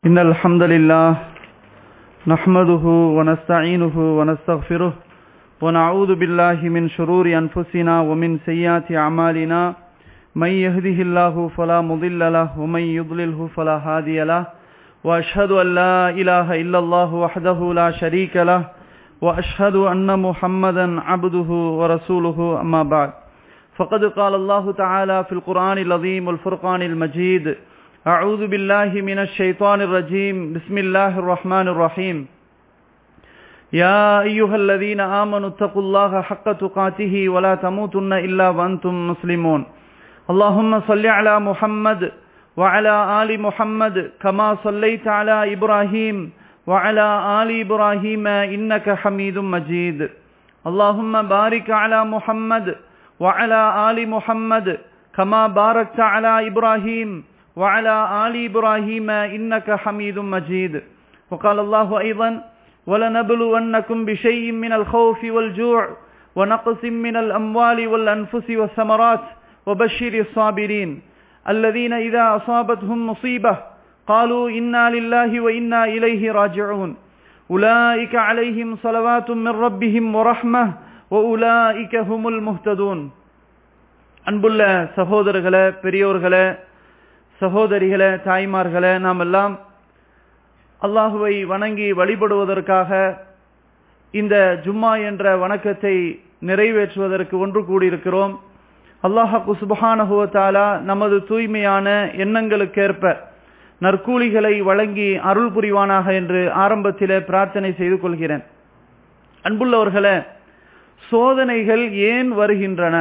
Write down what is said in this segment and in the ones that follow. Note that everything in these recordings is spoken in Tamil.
إن الحمد لله نحمده ونستعينه ونستغفره ونعوذ بالله من شرور أنفسنا ومن سيئات أعمالنا من يهده الله فلا مضل له ومن يضلله فلا هادي له وأشهد أن لا إله إلا الله وحده لا شريك له وأشهد أن محمدا عبده ورسوله أما بعد فقد قال الله تعالى في القرآن العظيم والفرقان المجيد أعوذ بالله من الشيطان الرجيم بسم الله الرحمن الرحيم يا أيها الذين آمنوا اتقوا الله حق تقاته ولا تموتن إلا وأنتم مسلمون اللهم صل على محمد وعلى آل محمد كما صليت على إبراهيم وعلى آل إبراهيم إنك حميد مجيد اللهم بارك على محمد وعلى آل محمد كما باركت على إبراهيم وعلى آل إبراهيم إنك حميد مجيد وقال الله أيضا ولنبلونكم بشيء من الخوف والجوع ونقص من الأموال والأنفس والثمرات وبشر الصابرين الذين إذا أصابتهم مصيبة قالوا إنا لله وإنا إليه راجعون أولئك عليهم صلوات من ربهم ورحمة وأولئك هم المهتدون அன்புள்ள சகோதரர்களே பெரியோர்களே சகோதரிகளே தாய்மார்களே நாம் எல்லாம் அல்லாஹுவை வணங்கி வழிபடுவதற்காக இந்த ஜும்மா என்ற வணக்கத்தை நிறைவேற்றுவதற்கு ஒன்று கூடியிருக்கிறோம் அல்லாஹு சுபஹானஹுவத்தாலா நமது தூய்மையான எண்ணங்களுக்கேற்ப நற்கூலிகளை வழங்கி அருள் புரிவானாக என்று ஆரம்பத்திலே பிரார்த்தனை செய்து கொள்கிறேன் அன்புள்ளவர்களே சோதனைகள் ஏன் வருகின்றன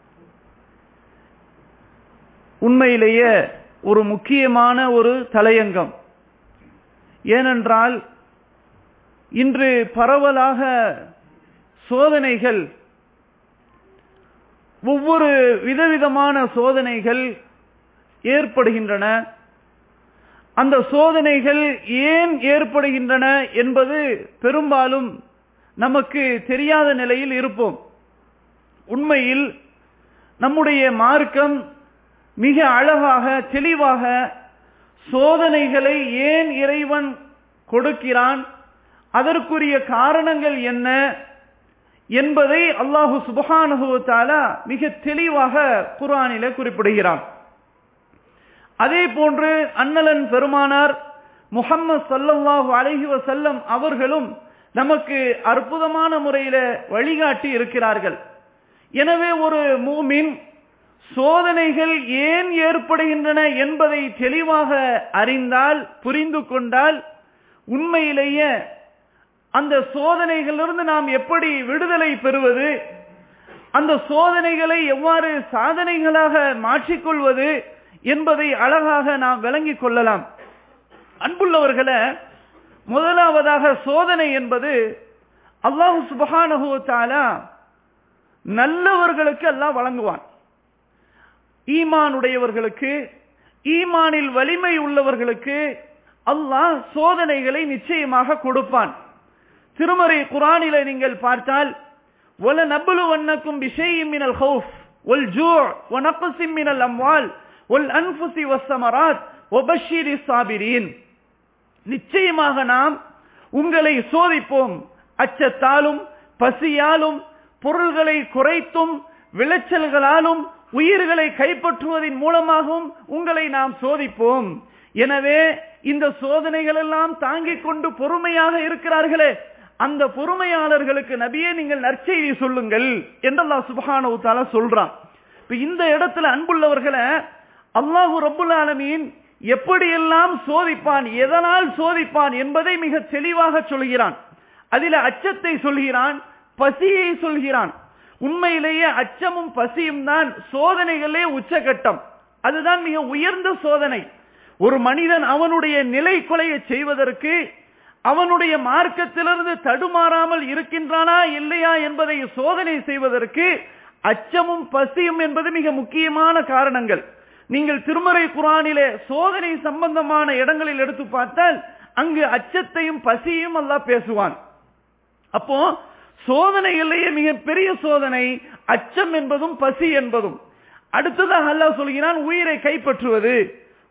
உண்மையிலேயே ஒரு முக்கியமான ஒரு தலையங்கம் ஏனென்றால் இன்று பரவலாக சோதனைகள் ஒவ்வொரு விதவிதமான சோதனைகள் ஏற்படுகின்றன அந்த சோதனைகள் ஏன் ஏற்படுகின்றன என்பது பெரும்பாலும் நமக்கு தெரியாத நிலையில் இருப்போம் உண்மையில் நம்முடைய மார்க்கம் மிக அழகாக தெளிவாக சோதனைகளை ஏன் இறைவன் கொடுக்கிறான் அதற்குரிய காரணங்கள் என்ன என்பதை அல்லாஹு சுபஹானுவத்தாலா மிக தெளிவாக குரானில குறிப்பிடுகிறான் அதே போன்று அன்னலன் பெருமானார் முகம்மது சல்லல்லாஹு அலஹி வசல்லம் அவர்களும் நமக்கு அற்புதமான முறையில வழிகாட்டி இருக்கிறார்கள் எனவே ஒரு மூமின் சோதனைகள் ஏன் ஏற்படுகின்றன என்பதை தெளிவாக அறிந்தால் புரிந்து கொண்டால் உண்மையிலேயே அந்த சோதனைகளிலிருந்து நாம் எப்படி விடுதலை பெறுவது அந்த சோதனைகளை எவ்வாறு சாதனைகளாக மாற்றிக்கொள்வது என்பதை அழகாக நாம் விளங்கிக் கொள்ளலாம் அன்புள்ளவர்களை முதலாவதாக சோதனை என்பது அல்லாஹு சுபகானுத்தாலா நல்லவர்களுக்கு எல்லாம் வழங்குவான் ஈமானுடையவர்களுக்கு ஈமானில் வலிமை உள்ளவர்களுக்கு அல்லாஹ் சோதனைகளை நிச்சயமாக கொடுப்பான் திருமறை குரானில நீங்கள் பார்த்தால் ஒல நபுலு வண்ணக்கும் விஷயம் மினல் ஹவுஃப் ஒல் ஜூ ஒனப்பசிம் மினல் அம்வால் ஒல் அன்புசி வசமராத் ஒபஷீரி சாபிரீன் நிச்சயமாக நாம் உங்களை சோதிப்போம் அச்சத்தாலும் பசியாலும் பொருள்களை குறைத்தும் விளைச்சல்களாலும் உயிர்களை கைப்பற்றுவதன் மூலமாகவும் உங்களை நாம் சோதிப்போம் எனவே இந்த சோதனைகள் எல்லாம் தாங்கிக் கொண்டு பொறுமையாக இருக்கிறார்களே அந்த பொறுமையாளர்களுக்கு நபியே நீங்கள் நற்செய்தி சொல்லுங்கள் என்றல்லா சுபஹானவுத்தால சொல்றான் இப்ப இந்த இடத்துல அன்புள்ளவர்களை அல்லாஹு ரபுல் ஆலமீன் எப்படியெல்லாம் சோதிப்பான் எதனால் சோதிப்பான் என்பதை மிக தெளிவாக சொல்கிறான் அதில அச்சத்தை சொல்கிறான் பசியை சொல்கிறான் உண்மையிலேயே அச்சமும் பசியும் தான் சோதனைகளே உச்சகட்டம் அதுதான் மிக உயர்ந்த சோதனை ஒரு மனிதன் அவனுடைய நிலை கொலையை செய்வதற்கு அவனுடைய மார்க்கத்திலிருந்து தடுமாறாமல் இருக்கின்றானா இல்லையா என்பதை சோதனை செய்வதற்கு அச்சமும் பசியும் என்பது மிக முக்கியமான காரணங்கள் நீங்கள் திருமறை குரானிலே சோதனை சம்பந்தமான இடங்களில் எடுத்து பார்த்தால் அங்கு அச்சத்தையும் பசியும் எல்லாம் பேசுவான் அப்போ சோதனைகளிலேயே மிகப்பெரிய சோதனை அச்சம் என்பதும் பசி என்பதும் அடுத்ததாக அல்லாஹ் சொல்கிறான் உயிரை கைப்பற்றுவது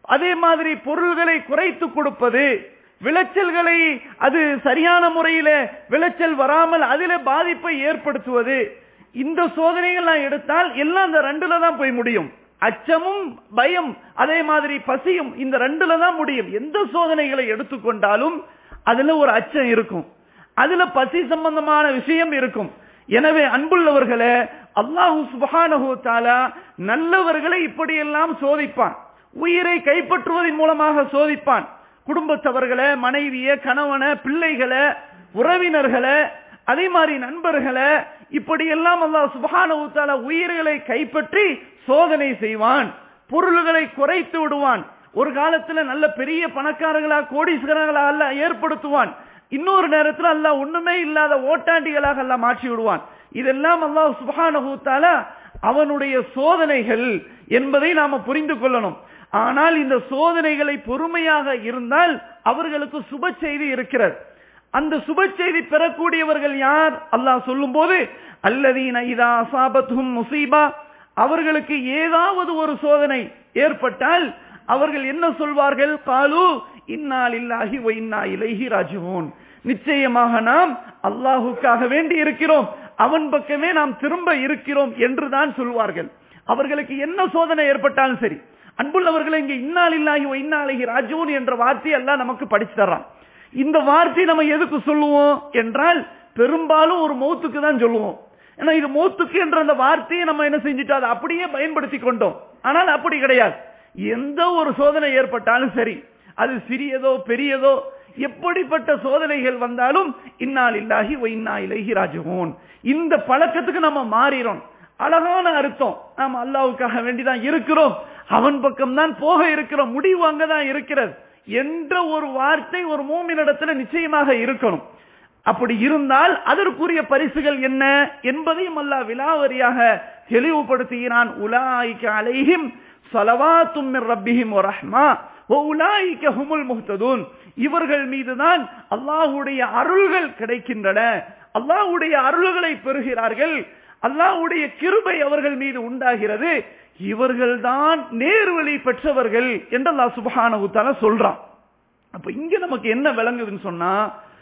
அதே மாதிரி பொருள்களை குறைத்து கொடுப்பது விளைச்சல்களை அது சரியான முறையில விளைச்சல் வராமல் அதில பாதிப்பை ஏற்படுத்துவது இந்த சோதனைகள் எடுத்தால் எல்லாம் இந்த ரெண்டுல தான் போய் முடியும் அச்சமும் பயம் அதே மாதிரி பசியும் இந்த ரெண்டுல தான் முடியும் எந்த சோதனைகளை எடுத்துக்கொண்டாலும் அதுல ஒரு அச்சம் இருக்கும் அதுல பசி சம்பந்தமான விஷயம் இருக்கும் எனவே அன்புள்ளவர்களே அல்லாஹு சுபஹானஹு தாலா நல்லவர்களை இப்படியெல்லாம் சோதிப்பான் உயிரை கைப்பற்றுவதன் மூலமாக சோதிப்பான் குடும்பத்தவர்களை மனைவிய கணவனை பிள்ளைகளை உறவினர்களை அதே மாதிரி நண்பர்களை இப்படியெல்லாம் அல்லாஹ் சுபஹானஹு தாலா உயிர்களை கைப்பற்றி சோதனை செய்வான் பொருள்களை குறைத்து விடுவான் ஒரு காலத்துல நல்ல பெரிய பணக்காரர்களா கோடீஸ்வரர்களா அல்ல ஏற்படுத்துவான் இன்னொரு நேரத்தில் அல்லாஹ் ஒண்ணுமே இல்லாத ஓட்டாண்டிகளாக அல்லாஹ் மாற்றி விடுவான் இதெல்லாம் அல்லாஹ் சுபஹானஹு தஆலா அவனுடைய சோதனைகள் என்பதை நாம புரிந்து கொள்ளணும் ஆனால் இந்த சோதனைகளை பொறுமையாக இருந்தால் அவர்களுக்கு சுப செய்தி இருக்கிறது அந்த சுப செய்தி பெறக்கூடியவர்கள் யார் அல்லாஹ் சொல்லும் போது அல்லதீன இதா அசாபத்தும் முசீபா அவர்களுக்கு ஏதாவது ஒரு சோதனை ஏற்பட்டால் அவர்கள் என்ன சொல்வார்கள் காலு இன்னால் இல்லாஹி இன்னா இலைஹி ராஜுவோன் நிச்சயமாக நாம் அல்லாஹுக்காக வேண்டி இருக்கிறோம் அவன் பக்கமே நாம் திரும்ப இருக்கிறோம் என்றுதான் சொல்வார்கள் அவர்களுக்கு என்ன சோதனை ஏற்பட்டாலும் சரி அன்புள்ளவர்களை இங்க இன்னால் இல்லாஹி இன்னா இலைஹி ராஜுவோன் என்ற வார்த்தை எல்லாம் நமக்கு படிச்சு தர்றான் இந்த வார்த்தை நம்ம எதுக்கு சொல்லுவோம் என்றால் பெரும்பாலும் ஒரு மௌத்துக்கு தான் சொல்லுவோம் ஏன்னா இது மௌத்துக்கு என்ற அந்த வார்த்தையை நம்ம என்ன செஞ்சுட்டோம் அதை அப்படியே பயன்படுத்தி கொண்டோம் ஆனால் அப்படி கிடையாது எந்த ஒரு சோதனை ஏற்பட்டாலும் சரி அது சிறியதோ பெரியதோ எப்படிப்பட்ட சோதனைகள் வந்தாலும் இன்னால் இல்லாஹி இன்னா இலகி ராஜகோன் இந்த பழக்கத்துக்கு நம்ம மாறிறோம் அழகான அர்த்தம் நாம் அல்லாவுக்காக வேண்டிதான் இருக்கிறோம் அவன் பக்கம் தான் போக இருக்கிறோம் முடிவு அங்கதான் இருக்கிறது என்ற ஒரு வார்த்தை ஒரு மூமினிடத்துல நிச்சயமாக இருக்கணும் அப்படி இருந்தால் அதற்குரிய பரிசுகள் என்ன என்பதையும் அல்லாஹ் விலாவரியாக தெளிவுபடுத்துகிறான் உலாய்க்க அலைஹிம் சலவாத்தும் ரப்பிஹிம் ரஹ்மா உலாய்க்க ஹுமுல் முஹ்ததூன் இவர்கள் மீதுதான் அல்லாஹுடைய அருள்கள் கிடைக்கின்றன அல்லாஹுடைய அருள்களை பெறுகிறார்கள் அல்லாஹுடைய கிருபை அவர்கள் மீது உண்டாகிறது இவர்கள்தான் நேர்வழி பெற்றவர்கள் என்று அல்லாஹ் சுபஹானஹு சொல்றான் அப்ப இங்க நமக்கு என்ன விளங்குதுன்னு சொன்னா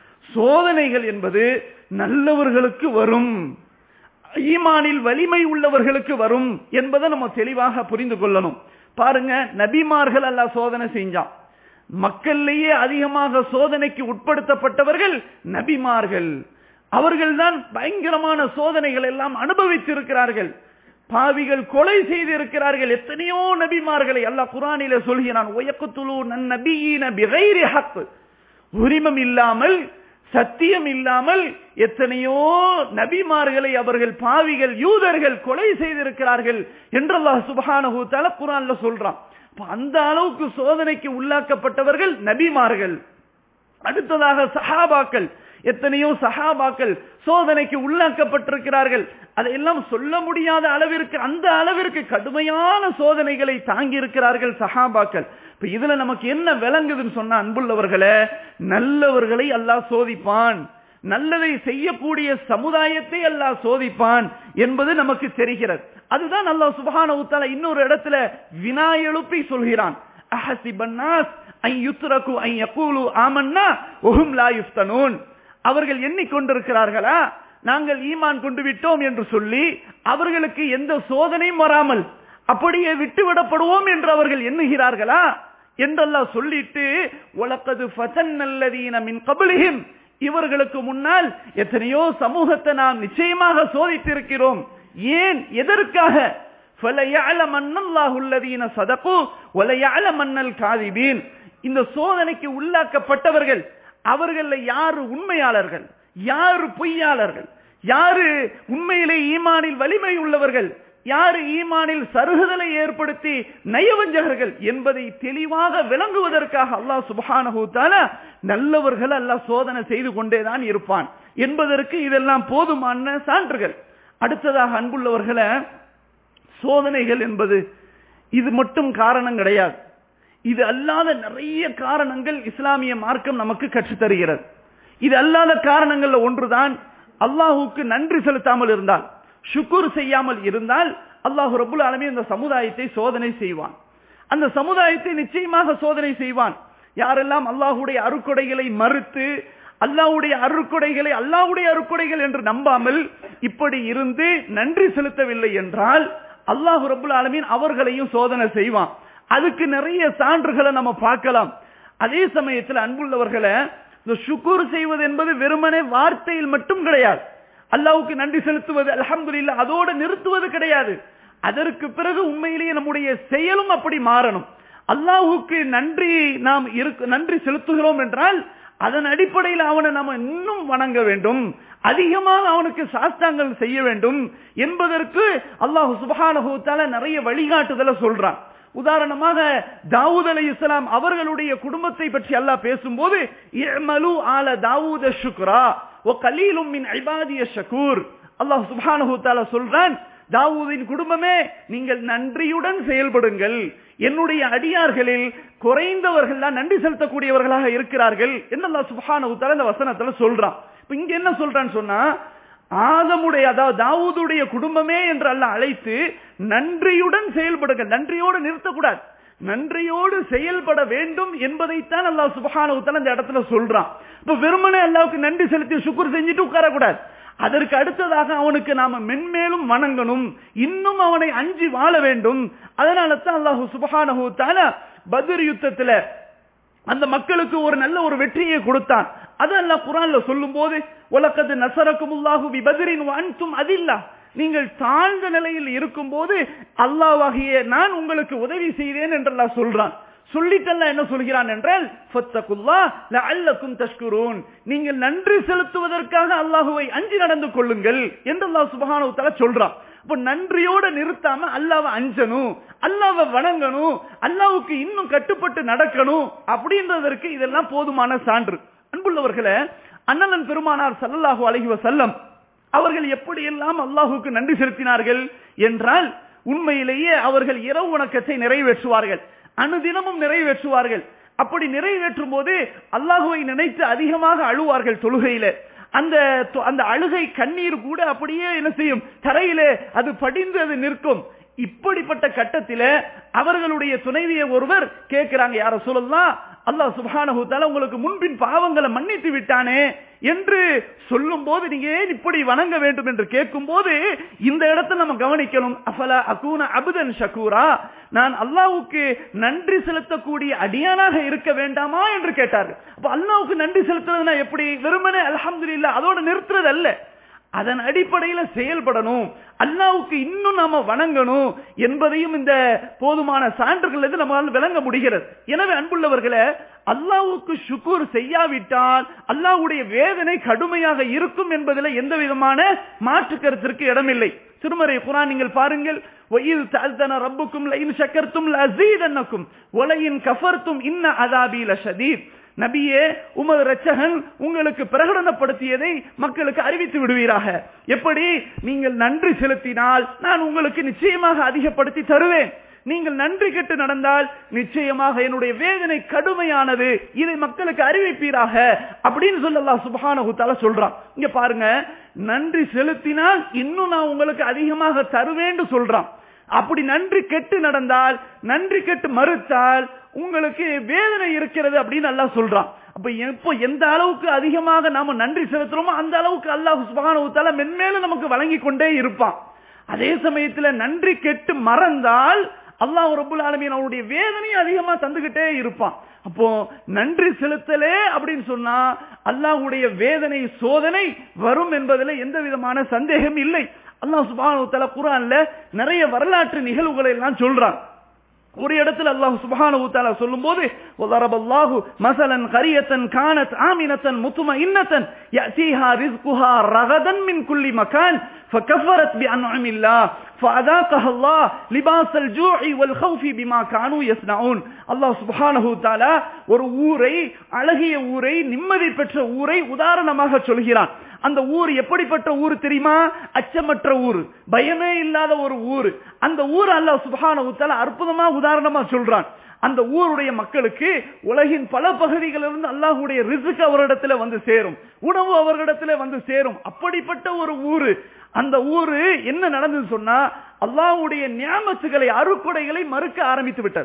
சோதனைகள் என்பது நல்லவர்களுக்கு வரும் ஈமானில் வலிமை உள்ளவர்களுக்கு வரும் என்பதை நம்ம தெளிவாக புரிந்து கொள்ளணும் பாருங்க நபிமார்கள் அல்ல சோதனை செஞ்சான் மக்களிலேயே அதிகமாக சோதனைக்கு உட்படுத்தப்பட்டவர்கள் நபிமார்கள் அவர்கள்தான் பயங்கரமான சோதனைகள் எல்லாம் அனுபவித்திருக்கிறார்கள் பாவிகள் கொலை செய்திருக்கிறார்கள் எத்தனையோ நபிமார்களை அல்லாஹ் குரானில சொல்கிறான் ஒயக்குத்துலு நன்னபியின பிகைரி ஹக் உரிமம் இல்லாமல் சத்தியம் இல்லாமல் எத்தனையோ நபிமார்களை அவர்கள் பாவிகள் யூதர்கள் கொலை செய்திருக்கிறார்கள் என்று அல்லாஹ் சுபஹானஹு தஆலா குர்ஆன்ல சொல்றான் அந்த அளவுக்கு சோதனைக்கு உள்ளாக்கப்பட்டவர்கள் நபிமார்கள் அடுத்ததாக சஹாபாக்கள் எத்தனையோ சஹாபாக்கள் சோதனைக்கு உள்ளாக்கப்பட்டிருக்கிறார்கள் அதையெல்லாம் சொல்ல முடியாத அளவிற்கு அந்த அளவிற்கு கடுமையான சோதனைகளை தாங்கி இருக்கிறார்கள் சஹாபாக்கள் இப்ப இதுல நமக்கு என்ன விளங்குதுன்னு சொன்ன அன்புள்ளவர்களே நல்லவர்களை அல்லாஹ் சோதிப்பான் நல்லதை செய்யக்கூடிய சமுதாயத்தை அல்லாஹ் சோதிப்பான் என்பது நமக்கு தெரிகிறது அதுதான் அல்லாஹ் சுபஹான உத்தால இன்னொரு இடத்துல வினா எழுப்பி சொல்கிறான் அஹசிபன்னாஸ் ஐ யுத்ரகு ஐ யகூலு ஆமன்னா ஒஹும் லா யுஃப்தனூன் அவர்கள் எண்ணிக்கொண்டிருக்கிறார்களா நாங்கள் ஈமான் கொண்டு விட்டோம் என்று சொல்லி அவர்களுக்கு எந்த சோதனையும் வராமல் அப்படியே விட்டுவிடப்படுவோம் என்று அவர்கள் எண்ணுகிறார்களா என்றெல்லாம் சொல்லிட்டு உலகது ஃபசன் நல்லதீன மின் கபலிஹிம் இவர்களுக்கு முன்னால் எத்தனையோ சமூகத்தை நாம் நிச்சயமாக சோதித்திருக்கிறோம் ஏன் எதற்காக இந்த சோதனைக்கு உள்ளாக்கப்பட்டவர்கள் அவர்கள யாரு உண்மையாளர்கள் யாரு பொய்யாளர்கள் யாரு உண்மையிலே ஈமானில் வலிமை உள்ளவர்கள் யாரு ஈமானில் சருகுதலை ஏற்படுத்தி நயவஞ்சகர்கள் என்பதை தெளிவாக விளங்குவதற்காக அல்லாஹ் சுபஹானஹு தஆலா நல்லவர்கள் அல்லாஹ் சோதனை செய்து கொண்டேதான் இருப்பான் என்பதற்கு இதெல்லாம் போதுமான சான்றுகள் அடுத்ததாக அன்புள்ளவர்களை சோதனைகள் என்பது இது மட்டும் காரணம் கிடையாது இது அல்லாத நிறைய காரணங்கள் இஸ்லாமிய மார்க்கம் நமக்கு கற்றுத்தருகிறது இது அல்லாத காரணங்கள்ல ஒன்றுதான் அல்லாஹுக்கு நன்றி செலுத்தாமல் இருந்தால் சுக்குர் செய்யாமல் இருந்தால் அல்லாஹு ரபுல் ஆலமி இந்த சமுதாயத்தை சோதனை செய்வான் அந்த சமுதாயத்தை நிச்சயமாக சோதனை செய்வான் யாரெல்லாம் அல்லாஹுடைய அருக்கொடைகளை மறுத்து அல்லாஹ்வுடைய அருக்கொடைகளை அல்லாஹ்வுடைய அருக்கொடைகள் என்று நம்பாமல் இப்படி இருந்து நன்றி செலுத்தவில்லை என்றால் அல்லாஹ் ரபுல் ஆலமீன் அவர்களையும் சோதனை செய்வான் அதுக்கு நிறைய சான்றுகளை நம்ம பார்க்கலாம் அதே சமயத்தில் அன்புள்ளவர்களை இந்த சுக்கூர் செய்வது என்பது வெறுமனே வார்த்தையில் மட்டும் கிடையாது அல்லாஹ்வுக்கு நன்றி செலுத்துவது அல்ஹம்துலில்லாஹ் அதோடு நிறுத்துவது கிடையாது அதற்கு பிறகு உண்மையிலேயே நம்முடைய செயலும் அப்படி மாறணும் அல்லாஹ்வுக்கு நன்றி நாம் இருக்கு நன்றி செலுத்துகிறோம் என்றால் அதன் அடிப்படையில் அவனை நாம இன்னும் வணங்க வேண்டும் அதிகமாக அவனுக்கு சாஸ்தாங்கள் செய்ய வேண்டும் என்பதற்கு அல்லாஹு சுபஹானஹு தஆலா நிறைய வழிகாட்டுதலை சொல்றான் உதாரணமாக தாவூத் அலை இஸ்லாம் அவர்களுடைய குடும்பத்தை பற்றி அல்லாஹ் பேசும்போது இஅமலு ஆல தாவூத ஷுக்ரா ஒ கலீலும் மின் இபாதிய ஷக்கூர் அல்லாஹ் சுப்ஹானஹு தஆலா சொல்றான் தாவூதின் குடும்பமே நீங்கள் நன்றியுடன் செயல்படுங்கள் என்னுடைய அடியார்களில் குறைந்தவர்கள் தான் நன்றி செலுத்தக்கூடியவர்களாக இருக்கிறார்கள் என்று அல்லாஹ் சுப்ஹானஹு தஆலா இந்த வசனத்துல சொல்றான் இப்ப இங்க என்ன சொல்றான்னு சொன்னா ஆதமுடைய அதாவது தாவூதுடைய குடும்பமே என்று அல்ல அழைத்து நன்றியுடன் செயல்படுங்கள் நன்றியோடு நிறுத்தக்கூடாது நன்றியோடு செயல்பட வேண்டும் என்பதைத்தான் அல்லாஹ் சுபஹானஹு தஆலா இந்த இடத்துல சொல்றான் இப்ப வெறுமனே அல்லாஹ்வுக்கு நன்றி செலுத்தி சுக்குர் செஞ்சுட்டு உட்காரக்கூடாது அதற்கு அடுத்ததாக அவனுக்கு நாம மென்மேலும் வணங்கணும் இன்னும் அவனை அஞ்சி வாழ வேண்டும் அதனால தான் அல்லாஹு சுபஹானஹு தஆலா பத்ர் யுத்தத்துல அந்த மக்களுக்கு ஒரு நல்ல ஒரு வெற்றியை கொடுத்தான் அது அல்லாஹ் குரான்ல சொல்லும் போது உலகது நசரக்குமுல்லாஹு பிபதிரின் அன்தும் அதில்லா நீங்கள் தாழ்ந்த நிலையில் இருக்கும் போது அல்லாவாகிய நான் உங்களுக்கு உதவி செய்தேன் என்று அல்லாஹ் சொல்றான் சொல்லிட்டல்ல என்ன சொல்கிறான் என்றால் ஃபத்தகுல்லா லஅல்லக்கும் தஷ்குரூன் நீங்கள் நன்றி செலுத்துவதற்காக அல்லாஹுவை அஞ்சி நடந்து கொள்ளுங்கள் என்று அல்லாஹ் சுப்ஹானஹு தஆலா சொல்றான் அப்ப நன்றியோட நிறுத்தாம அல்லாவை அஞ்சணும் அல்லாவை வணங்கணும் அல்லாவுக்கு இன்னும் கட்டுப்பட்டு நடக்கணும் அப்படின்றதற்கு இதெல்லாம் போதுமான சான்று அன்புள்ளவர்களே அண்ணலன் பெருமானார் சல்லல்லாஹு அலைஹி வஸல்லம் அவர்கள் எப்படியெல்லாம் அல்லாஹுக்கு நன்றி செலுத்தினார்கள் என்றால் உண்மையிலேயே அவர்கள் இரவு வணக்கத்தை நிறைவேற்றுவார்கள் அனுதினமும் நிறைவேற்றுவார்கள் அப்படி நிறைவேற்றும் போது அல்லாஹுவை நினைத்து அதிகமாக அழுவார்கள் தொழுகையில அந்த அந்த அழுகை கண்ணீர் கூட அப்படியே என்ன செய்யும் தரையிலே அது படிந்து அது நிற்கும் இப்படிப்பட்ட கட்டத்தில அவர்களுடைய துணைவிய ஒருவர் கேட்கிறாங்க யார சொல்லலாம் அல்லாஹ் சுபானஹு தஆலா உங்களுக்கு முன்பின் பாவங்களை மன்னித்து விட்டானே என்று சொல்லும் போது நீங்க ஏன் இப்படி வணங்க வேண்டும் என்று கேட்கும் போது இந்த இடத்துல நம்ம கவனிக்கணும் அஃபலா அகூன அபுதன் ஷக்கூரா நான் அல்லாஹ்வுக்கு நன்றி செலுத்தக்கூடிய அடியானாக இருக்க வேண்டாமா என்று கேட்டார்கள் அப்ப அல்லாஹ்வுக்கு நன்றி செலுத்துறதுனா எப்படி வெறுமனே அல்ஹம்துலில்லாஹ் அதோட நிறுத்துறது அல்ல அதன் அடிப்படையில செயல்படணும் அல்லாவுக்கு இன்னும் நாம வணங்கணும் என்பதையும் இந்த போதுமான சான்றுகள் இருந்து நம்மளால் விளங்க முடிகிறது எனவே அன்புள்ளவர்களே அல்லாவுக்கு சுக்கூர் செய்யாவிட்டால் அல்லாவுடைய வேதனை கடுமையாக இருக்கும் என்பதில் எந்த விதமான மாற்று கருத்திற்கு இடமில்லை திருமறை குரான் நீங்கள் பாருங்கள் வயில் தாழ்த்தன ரப்புக்கும் லைன் சக்கர்த்தும் லசீதன்னக்கும் ஒலையின் கஃபர்த்தும் இன்ன அதாபி லஷதீத் நபியே உமது ரச்சகன் உங்களுக்கு பிரகடனப்படுத்தியதை மக்களுக்கு அறிவித்து விடுவீராக எப்படி நீங்கள் நன்றி செலுத்தினால் நான் உங்களுக்கு நிச்சயமாக அதிகப்படுத்தி தருவேன் நீங்கள் நன்றி கெட்டு நடந்தால் நிச்சயமாக என்னுடைய வேதனை கடுமையானது இதை மக்களுக்கு அறிவிப்பீராக அப்படின்னு சொல்லலாம் சுபஹானஹு தஆலா சொல்றான் இங்க பாருங்க நன்றி செலுத்தினால் இன்னும் நான் உங்களுக்கு அதிகமாக தருவேன்னு சொல்றான் அப்படி நன்றி கெட்டு நடந்தால் நன்றி கெட்டு மறுத்தால் உங்களுக்கு வேதனை இருக்கிறது அப்படின்னு அல்லாஹ் சொல்றான் அப்ப எப்போ எந்த அளவுக்கு அதிகமாக நாம நன்றி செலுத்துறோமோ அந்த அளவுக்கு அல்லாஹ் சுபஹானஹு தஆலா மென்மேலும் நமக்கு வழங்கி கொண்டே இருப்பான் அதே சமயத்துல நன்றி கெட்டு மறந்தால் அல்லாஹ் ரபுல் ஆலமீன் அவருடைய வேதனை அதிகமா தந்துகிட்டே இருப்பான் அப்போ நன்றி செலுத்தலே அப்படின்னு சொன்னா அல்லாஹ்வுடைய வேதனை சோதனை வரும் என்பதில் எந்த விதமான சந்தேகம் இல்லை அல்லாஹ் சுபானு தலா குரான்ல நிறைய வரலாற்று நிகழ்வுகளை எல்லாம் சொல்றான் ஒரு இடத்துல அல்லாஹ் சுபஹானஹு தஆலா சொல்லும்போது வதரப அல்லாஹு மஸலன் கரியத்தன் கானத் ஆமினத்தன் முத்மஇன்னத்தன் يأتيها رزقها رغدا من كل مكان فكفرت بأنعم الله فأذاقها الله لباس الجوع والخوف بما كانوا يصنعون அல்லாஹ் சுப்ஹானஹு தஆலா ஒரு ஊரை அழகிய ஊரை நிம்மதி பெற்ற ஊரை உதாரணமாக சொல்கிறான் அந்த ஊர் எப்படிப்பட்ட ஊர் தெரியுமா அச்சமற்ற ஊர் பயமே இல்லாத ஒரு ஊர் அந்த ஊர் அல்லாஹ் சுப்ஹானஹு தஆலா அற்புதமா உதாரணமா சொல்றான் அந்த ஊருடைய மக்களுக்கு உலகின் பல பகுதிகளிலிருந்து அல்லாஹுடைய ரிசுக் அவரிடத்துல வந்து சேரும் உணவு அவர்களிடத்துல வந்து சேரும் அப்படிப்பட்ட ஒரு ஊரு அந்த ஊரு என்ன நடந்தது சொன்னா அல்லாஹ்வுடைய ஞாபகத்துகளை அருக்குடைகளை மறுக்க ஆரம்பித்து விட்டது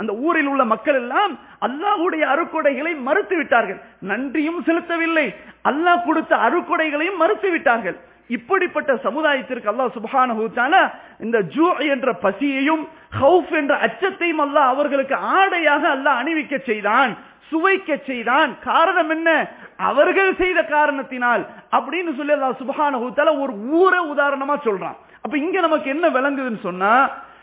அந்த ஊரில் உள்ள மக்கள் எல்லாம் அல்லாஹ்வுடைய அருக்கொடைகளை மறுத்து விட்டார்கள் நன்றியும் செலுத்தவில்லை அல்லாஹ் கொடுத்த அருக்கொடைகளையும் மறுத்து விட்டார்கள் இப்படிப்பட்ட சமுதாயத்திற்கு அல்லாஹ் சுப்ஹானஹு தஆலா இந்த ஜூ என்ற பசியையும் ஹவுஃப் என்ற அச்சத்தையும் அல்லாஹ் அவர்களுக்கு ஆடையாக அல்லாஹ் அணிவிக்க செய்தான் சுவைக்க செய்தான் காரணம் என்ன அவர்கள் செய்த காரணத்தினால் அப்படின்னு சொல்லி அல்லாஹ் சுப்ஹானஹு தஆலா ஒரு ஊரை உதாரணமா சொல்றான் அப்ப இங்க நமக்கு என்ன விளங்குதுன்னு சொன்னா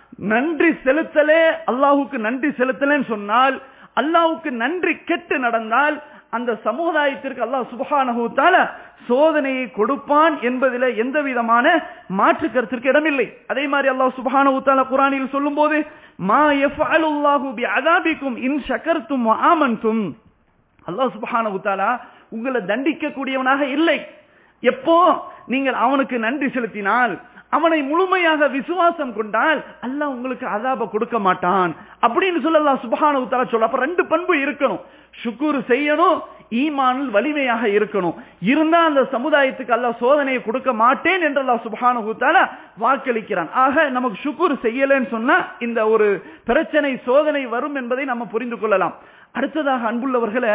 நன்றி செலுத்தலே அல்லாஹுக்கு நன்றி செலுத்தலேன்னு சொன்னால் அல்லாஹுக்கு நன்றி கெட்டு நடந்தால் அந்த சமுதாயத்திற்கு அல்லாஹ் சுபஹானஹு தஆலா சோதனையை கொடுப்பான் என்பதில் எந்த விதமான மாற்று கருத்திற்கு இடமில்லை அதே மாதிரி அல்லாஹ் சுபஹானஹு தஆலா குர்ஆனில் சொல்லும்போது மா யஃஅலுல்லாஹு பிஅதாபிக்கும் இன் ஷக்கர்தும் வ ஆமன்தும் அல்லாஹ் சுபஹானஹு தஆலா உங்களை தண்டிக்க கூடியவனாக இல்லை எப்போ நீங்கள் அவனுக்கு நன்றி செலுத்தினால் அவனை முழுமையாக விசுவாசம் கொண்டால் அல்லாஹ் உங்களுக்கு அதாப கொடுக்க மாட்டான் அப்படின்னு சொல்ல அல்லாஹ் சுபஹானஹு தஆலா சொல்ல அப்ப ரெண்டு பண்பு இருக்கணும் சுக்குர் செய்யணும் ஈமானில் வலிமையாக இருக்கணும் இருந்தா அந்த சமுதாயத்துக்கு அல்லாஹ் சோதனையை கொடுக்க மாட்டேன் என்று அல்லாஹ் சுபஹானஹு தஆலா வாக்களிக்கிறான் ஆக நமக்கு சுக்குர் செய்யலன்னு சொன்னா இந்த ஒரு பிரச்சனை சோதனை வரும் என்பதை நம்ம புரிந்து கொள்ளலாம் அடுத்ததாக அன்புள்ளவர்களை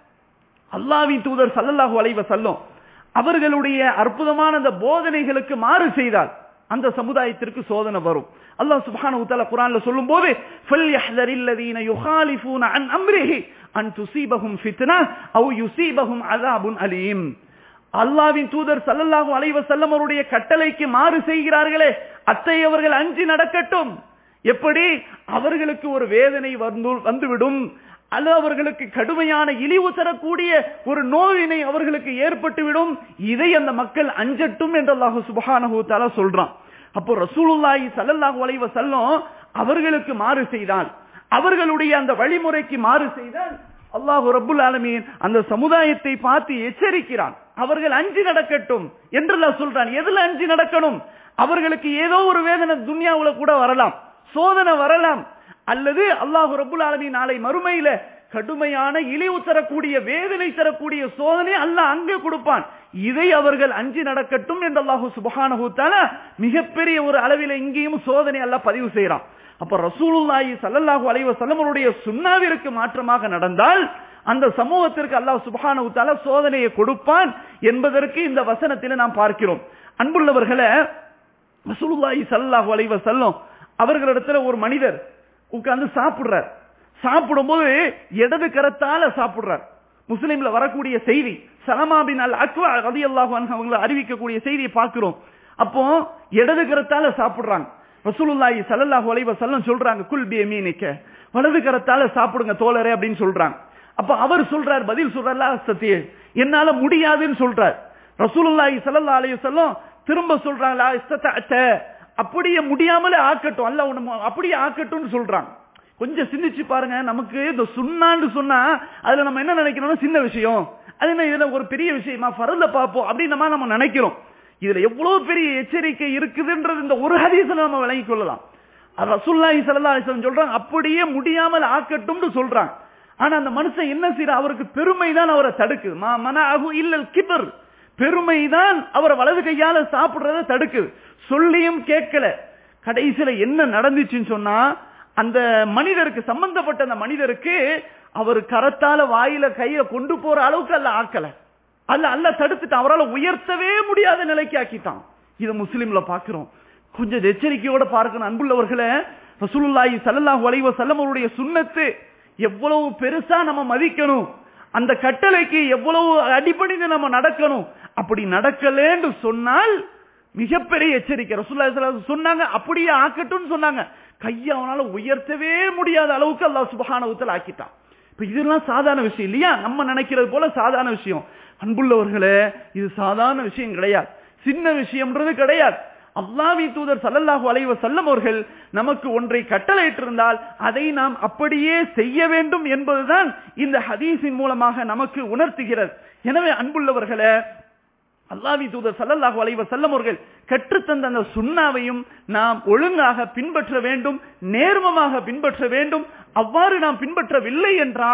அல்லாஹ்வின் தூதர் ஸல்லல்லாஹு அலைஹி வஸல்லம் அவர்களுடைய அற்புதமான அந்த போதனைகளுக்கு மாறு செய்தால் அந்த சமுதாயத்திற்கு சோதனை வரும் அல்லாஹ் சுப்ஹானஹு தஆலா குர்ஆன்ல சொல்லும்போது ஃபல்யஹ்தரில் லதீன யுகாலிஃபூன அன் அம்ரிஹி அன் துஸீபஹும் ஃபித்னா அவ் யுஸீபஹும் அஸாபுன் அலீம் அல்லாஹ்வின் தூதர் ஸல்லல்லாஹு அலைஹி வஸல்லம் அவருடைய கட்டளைக்கு மாறு செய்கிறார்களே அத்தையவர்கள் அஞ்சி நடக்கட்டும் எப்படி அவர்களுக்கு ஒரு வேதனை வந்து வந்துவிடும் அல்லது அவர்களுக்கு கடுமையான இழிவு தரக்கூடிய ஒரு நோயினை அவர்களுக்கு ஏற்பட்டுவிடும் இதை அந்த மக்கள் அஞ்சட்டும் என்று அல்லாஹு சுபஹானஹு தஆலா சொல்றான் அப்போ ரசூலுல்லாஹி ஸல்லல்லாஹு அலைஹி வஸல்லம் அவர்களுக்கு மாறு செய்தால் அவர்களுடைய அந்த வழிமுறைக்கு மாறு செய்தால் அல்லாஹு ரப்புல் ஆலமீன் அந்த சமுதாயத்தை பார்த்து எச்சரிக்கிறான் அவர்கள் அஞ்சு நடக்கட்டும் என்று அல்லாஹ் சொல்றான் எதுல அஞ்சு நடக்கணும் அவர்களுக்கு ஏதோ ஒரு வேதனை துன்யாவுல கூட வரலாம் சோதனை வரலாம் அல்லது அல்லாஹு ரப்புல் ஆலமீன் நாளை மறுமையில கடுமையான இழிவு தரக்கூடிய வேதனை தரக்கூடிய சோதனை அல்லாஹ் அங்கே கொடுப்பான் இதை அவர்கள் அஞ்சு நடக்கட்டும் என்று அல்லாஹு சுபஹானஹு தஆலா மிகப்பெரிய ஒரு அளவில் இங்கேயும் சோதனை அல்லாஹ் பதிவு செய்யறான் அப்ப ரசூலுல்லாஹி ஸல்லல்லாஹு அலைஹி வஸல்லமருடைய சுன்னாவிற்கு மாற்றமாக நடந்தால் அந்த சமூகத்திற்கு அல்லாஹ் சுபஹானஹு தஆலா சோதனையை கொடுப்பான் என்பதற்கு இந்த வசனத்தில் நாம் பார்க்கிறோம் அன்புள்ளவர்களே ரசூலுல்லாஹி ஸல்லல்லாஹு அலைஹி வஸல்லம் அவர்களிடத்துல ஒரு மனிதர் உட்கார்ந்து சாப்பிடுறார் சாப்பிடும்போது இடது கரத்தால சாப்பிடுறார் முஸ்லிம்ல வரக்கூடிய செய்தி சலமாபின் அல் அக்வா ரதி அல்லாஹு அவங்களை அறிவிக்கக்கூடிய செய்தியை பார்க்கிறோம் அப்போ இடது கரத்தால சாப்பிடுறாங்க ரசூலுல்லாஹி ஸல்லல்லாஹு அலைஹி வஸல்லம் சொல்றாங்க குல் பி யமீனிக்க வலது கரத்தால சாப்பிடுங்க தோழரே அப்படின்னு சொல்றாங்க அப்ப அவர் சொல்றார் பதில் சொல்றார் சத்திய என்னால முடியாதுன்னு சொல்றார் ரசூலுல்லாஹி ஸல்லல்லாஹு அலைஹி வஸல்லம் திரும்ப சொல்றாங்க லா இஸ்ததஅத அப்படியே முடியாமலே ஆக்கட்டும் அல்ல உன்னை அப்படியே ஆக்கட்டும்னு சொல்றாங்க கொஞ்சம் சிந்திச்சு பாருங்க நமக்கு இந்த சுண்ணான்னு சொன்னா அதுல நம்ம என்ன நினைக்கிறோம்னா சின்ன விஷயம் அது என்ன இதுல ஒரு பெரிய விஷயமா ஃபரல பார்ப்போம் அப்படின்னு நம்ம நம்ம நினைக்கிறோம் இதுல எவ்வளவு பெரிய எச்சரிக்கை இருக்குதுன்றது இந்த ஒரு ஹதீஸ்ல நம்ம விளங்கிக் கொள்ளலாம் ரசூல்லாஹி ஸல்லல்லாஹு அலைஹி வஸல்லம் சொல்றாங்க அப்படியே முடியாமல் ஆக்கட்டும்னு சொல்றாங்க ஆனா அந்த மனுஷன் என்ன செய்யற அவருக்கு பெருமை தான் அவரை தடுக்குது மா மனஅஹு இல்லல் கிபர் பெருமை தான் அவரை வலது கையால சாப்பிடுறத தடுக்குது சொல்லியும் கேட்கல கடைசியில என்ன நடந்துச்சுன்னு சொன்னா அந்த மனிதருக்கு சம்பந்தப்பட்ட அந்த மனிதருக்கு அவர் கரத்தால வாயில கைய கொண்டு போற அளவுக்கு அல்ல ஆக்கல அல்ல அல்ல தடுத்துட்டான் அவரால் உயர்த்தவே முடியாத நிலைக்கு ஆக்கிட்டான் இதை முஸ்லிம்ல பாக்குறோம் கொஞ்சம் எச்சரிக்கையோட பார்க்கணும் அன்புள்ளவர்களை ரசூலுல்லாஹி ஸல்லல்லாஹு அலைஹி வஸல்லம் அவருடைய சுன்னத்து எவ்வளவு பெருசா நம்ம மதிக்கணும் அந்த கட்டளைக்கு எவ்வளவு அடிப்படையில் நம்ம நடக்கணும் அப்படி நடக்கலேன்னு சொன்னால் மிகப்பெரிய எச்சரிக்கை ரசூல்லா சொன்னாங்க அப்படியே ஆக்கட்டும்னு சொன்னாங்க கையை அவனால உயர்த்தவே முடியாத அளவுக்கு அல்லாஹ் சுபஹானவத்தில் ஆக்கிட்டான் இப்ப இதெல்லாம் சாதாரண விஷயம் இல்லையா நம்ம நினைக்கிறது போல சாதாரண விஷயம் அன்புள்ளவர்களே இது சாதாரண விஷயம் கிடையாது சின்ன விஷயம்ன்றது கிடையாது அல்லாவி தூதர் சல்லல்லாஹு அலைஹி வஸல்லம் அவர்கள் நமக்கு ஒன்றை கட்டளையிட்டிருந்தால் அதை நாம் அப்படியே செய்ய வேண்டும் என்பதுதான் இந்த ஹதீஸின் மூலமாக நமக்கு உணர்த்துகிறது எனவே அன்புள்ளவர்களே அல்லாவி தூதர் சல்லல்லாஹு அலைஹி வஸல்லம் அவர்கள் கற்றுத்தந்த அந்த சுண்ணாவையும் நாம் ஒழுங்காக பின்பற்ற வேண்டும் நேர்மமாக பின்பற்ற வேண்டும் அவ்வாறு நாம் பின்பற்றவில்லை என்றால்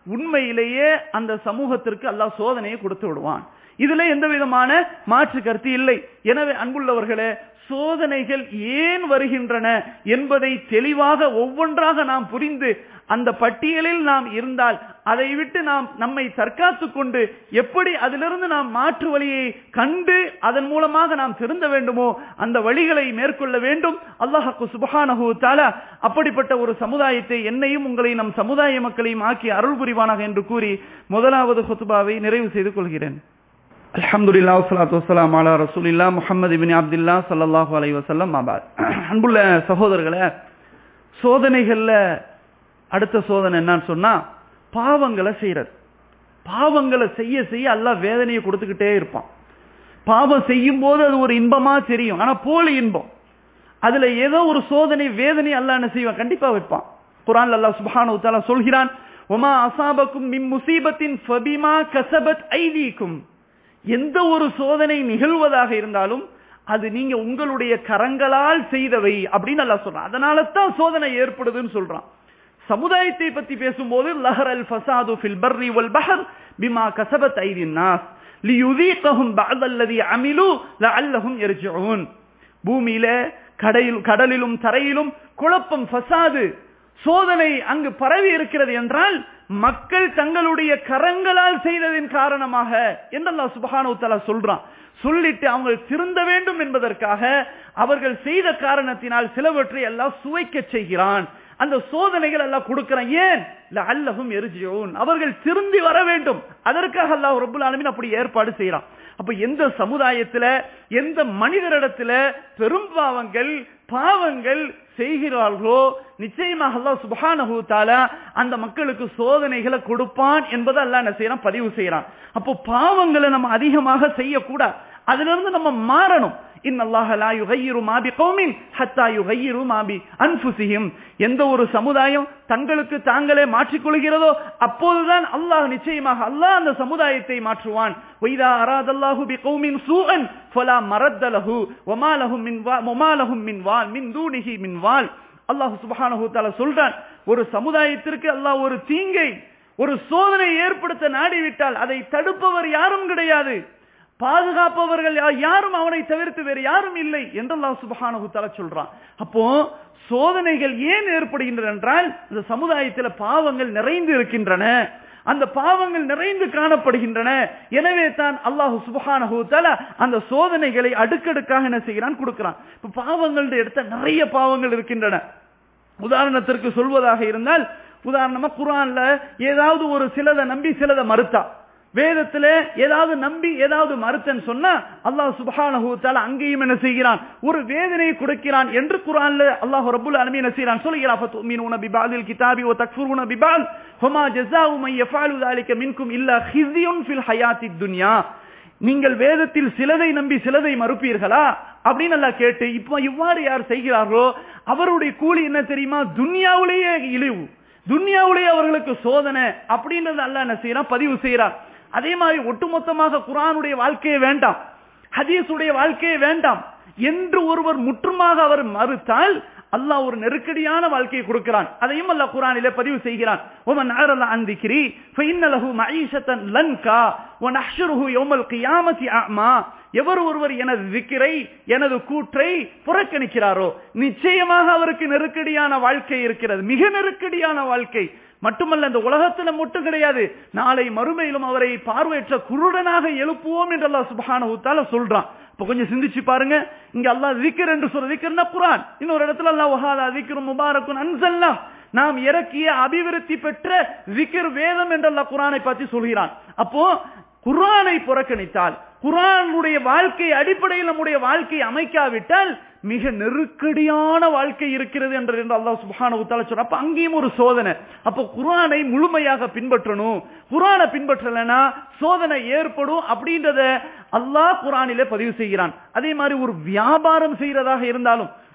உண்மையிலேயே அந்த சமூகத்திற்கு அல்லாஹ் சோதனையை கொடுத்து விடுவான் இதுல எந்த விதமான மாற்று கருத்து இல்லை எனவே அன்புள்ளவர்களே சோதனைகள் ஏன் வருகின்றன என்பதை தெளிவாக ஒவ்வொன்றாக நாம் புரிந்து அந்த பட்டியலில் நாம் இருந்தால் அதை விட்டு நாம் நம்மை தற்காத்துக் கொண்டு எப்படி அதிலிருந்து நாம் மாற்று வழியை கண்டு அதன் மூலமாக நாம் திருந்த வேண்டுமோ அந்த வழிகளை மேற்கொள்ள வேண்டும் அல்லாஹு சுபஹானஹு தாலா அப்படிப்பட்ட ஒரு சமுதாயத்தை என்னையும் உங்களையும் நம் சமுதாய மக்களையும் ஆக்கி அருள் புரிவானாக என்று கூறி முதலாவது ஹுத்துபாவை நிறைவு செய்து கொள்கிறேன் அல்ஹம்துலில்லாஹ் வஸ்ஸலாத்து வஸ்ஸலாம் அலா ரசூலில்லா முஹம்மது இப்னு அப்துல்லா ஸல்லல்லாஹு அலைஹி வஸல்லம் அபாத் அன்புள்ள சகோதரர்களே சோதனைகள்ல அடுத்த சோதனை என்னன்னு சொன்னா பாவங்களை செய்யறது பாவங்களை செய்ய செய்ய அல்லாஹ் வேதனையை கொடுத்துக்கிட்டே இருப்பான் பாவம் செய்யும் போது அது ஒரு இன்பமா தெரியும் ஆனா போலி இன்பம் அதுல ஏதோ ஒரு சோதனை வேதனை அல்லாஹ் என்ன செய்வான் கண்டிப்பா வைப்பான் குரான் அல்லாஹ் சுப்ஹானஹு தஆலா சொல்கிறான் ஒமா அசாபக்கும் மின் முசீபத்தின் ஃபபிமா கசபத் ஐதீக்கும் எந்த ஒரு சோதனை நிகழ்வதாக இருந்தாலும் அது நீங்க உங்களுடைய கரங்களால் செய்தவை அப்படின்னு அல்லா சொல்றான் அதனால தான் சோதனை ஏற்படுதுன்னு சொல்றான் சமுதாயத்தை பத்தி பேசும்போது லஹர் அல் ஃபசாது ஃபில் பர்ரி வல் பஹர் பிமா கசபத் ஐதின் நாஸ் லியுதீகஹும் பஅத் அல்லதி அமிலு லஅல்லஹும் யர்ஜிஊன் பூமியில கடலில் கடலிலும் தரையிலும் குழப்பம் ஃபசாது சோதனை அங்கு பரவி இருக்கிறது என்றால் மக்கள் தங்களுடைய கரங்களால் செய்ததின் காரணமாக என்றெல்லாம் சுபஹானு தலா சொல்றான் சொல்லிட்டு அவங்க திருந்த வேண்டும் என்பதற்காக அவர்கள் செய்த காரணத்தினால் சிலவற்றை எல்லாம் சுவைக்க செய்கிறான் அந்த சோதனைகள் எல்லாம் கொடுக்கிறான் ஏன் அல்லகும் எரிஜியோன் அவர்கள் திரும்பி வர வேண்டும் அதற்காக அல்லாஹ் ரபுல் ஆலமின் அப்படி ஏற்பாடு செய்யறான் அப்ப எந்த சமுதாயத்துல எந்த மனிதரிடத்துல பெரும் பாவங்கள் பாவங்கள் செய்கிறார்களோ நிச்சயமாக அல்லாஹ் சுபஹானஹு தஆலா அந்த மக்களுக்கு சோதனைகளை கொடுப்பான் என்பதை அல்லாஹ் என்ன செய்யறான் பதிவு செய்யறான் அப்போ பாவங்களை நம்ம அதிகமாக செய்யக்கூடாது அதிலிருந்து நம்ம மாறணும் இன்னல்லாஹ லா யுகையிரு மாபி கௌமின் ஹத்தா யுகையிரு மாபி அன்ஃபுசிஹிம் எந்த ஒரு சமுதாயம் தங்களுக்கு தாங்களே மாற்றிக்கொள்கிறதோ அப்போதுதான் அல்லாஹ் நிச்சயமாக அல்லாஹ் அந்த சமுதாயத்தை மாற்றுவான் வைதா அராதல்லாஹு பி கௌமின் சூஅன் ஃபலா மரத்த லஹு வமா லஹும் மின் வா வமா லஹும் மின் வால் மின் தூனிஹி மின் வால் அல்லாஹ் சுப்ஹானஹு தஆலா சொல்றான் ஒரு சமுதாயத்திற்கு அல்லாஹ் ஒரு தீங்கை ஒரு சோதனை ஏற்படுத்த நாடிவிட்டால் அதை தடுப்பவர் யாரும் கிடையாது பாதுகாப்பவர்கள் யாரும் அவனை தவிர்த்து வேறு யாரும் இல்லை என்று அல்லாஹ் சுபஹானஹு தஆலா சொல்றான் அப்போ சோதனைகள் ஏன் ஏற்படுகின்றன என்றால் இந்த சமுதாயத்தில் பாவங்கள் நிறைந்து இருக்கின்றன அந்த பாவங்கள் நிறைந்து காணப்படுகின்றன எனவே தான் அல்லாஹு சுபஹானஹு தஆலா அந்த சோதனைகளை அடுக்கடுக்காக என்ன செய்கிறான் கொடுக்கிறான் இப்ப பாவங்கள் எடுத்த நிறைய பாவங்கள் இருக்கின்றன உதாரணத்திற்கு சொல்வதாக இருந்தால் உதாரணமா குரான்ல ஏதாவது ஒரு சிலதை நம்பி சிலதை மறுத்தா வேதத்துல ஏதாவது நம்பி ஏதாவது மறுத்தன்னு சொன்னா அல்லாஹ் சுபஹானஹு தஆலா அங்கேயும் என்ன செய்கிறான் ஒரு வேதனையை கொடுக்கிறான் என்று குர்ஆன்ல அல்லாஹ் ரப்பல் ஆலமீன் என்ன செய்கிறான் சொல்கிறான் ஃபதுமினூன பிபாதில் கிதாபி வ தக்ஃபுருன பிபால் ஃபமா ஜஸாஉ மன் யஃபஅலு ذلك மின்கும் இல்லா ஹிஸ்யுன் ஃபில் ஹயாத்தித் துன்யா நீங்கள் வேதத்தில் சிலதை நம்பி சிலதை மறுப்பீர்களா அப்படின்னு எல்லாம் கேட்டு இப்போ இவ்வாறு யார் செய்கிறார்களோ அவருடைய கூலி என்ன தெரியுமா துன்யாவிலேயே இழிவு துன்யாவிலேயே அவர்களுக்கு சோதனை அப்படின்றது அல்லாஹ் என்ன செய்யறான் பதிவு செய்யறான் அதே மாதிரி ஒட்டுமொத்தமாக குரானுடைய வாழ்க்கையே வேண்டாம் ஹதீஸுடைய வாழ்க்கையே வேண்டாம் என்று ஒருவர் முற்றுமாக அவர் மறுத்தால் அல்லாஹ் ஒரு நெருக்கடியான வாழ்க்கையை கொடுக்கிறான் அதையும் அல்லாஹ் குரானிலே பதிவு செய்கிறான் ஒமன் அறல அந்திக்கிரி ஃபைன்னலஹு மஈஷத்தன் லன்கா ஒன் அஹ்ஷருஹு யௌமல் கியாமத்தி அமா எவர் ஒருவர் எனது விக்கிரை எனது கூற்றை புறக்கணிக்கிறாரோ நிச்சயமாக அவருக்கு நெருக்கடியான வாழ்க்கை இருக்கிறது மிக நெருக்கடியான வாழ்க்கை மட்டுமல்ல இந்த உலகத்துல மட்டும் கிடையாது நாளை மறுமையிலும் அவரை பார்வையற்ற குருடனாக எழுப்புவோம் என்று அல்லாஹ் சுபஹானஹு தஆலா சொல்றான் இப்ப கொஞ்சம் சிந்திச்சு பாருங்க இங்க அல்லாஹ் திக்ர் என்று சொல்ற திக்ர்னா குர்ஆன் இன்னொரு இடத்துல அல்லாஹ் வஹாதா திக்ரு முபாரக்குன் அன்சல்னா நாம் இறக்கிய அபிவிருத்தி பெற்ற விக்கிர் வேதம் என்று அல்லாஹ் குர்ஆனை பற்றி சொல்கிறான் அப்போ குர்ஆனை புறக்கணித்தால் குர்ஆனுடைய வாழ்க்கை அடிப்படையில் நம்முடைய வாழ்க்கையை அமைக்காவிட்டால் மிக நெருக்கடியான வாழ்க்கை இருக்கிறது என்று அல்லாஹ் சுப்ஹானஹு தஆலா சொல்ற அப்ப அங்கேயும் ஒரு சோதனை அப்ப குர்ஆனை முழுமையாக பின்பற்றணும் குர்ஆனை பின்பற்றலைன்னா சோதனை ஏற்படும் அப்படின்றத அல்லாஹ் குர்ஆனிலே பதிவு செய்கிறான் அதே மாதிரி ஒரு வியாபாரம் செய்யறதாக இருந்தாலும்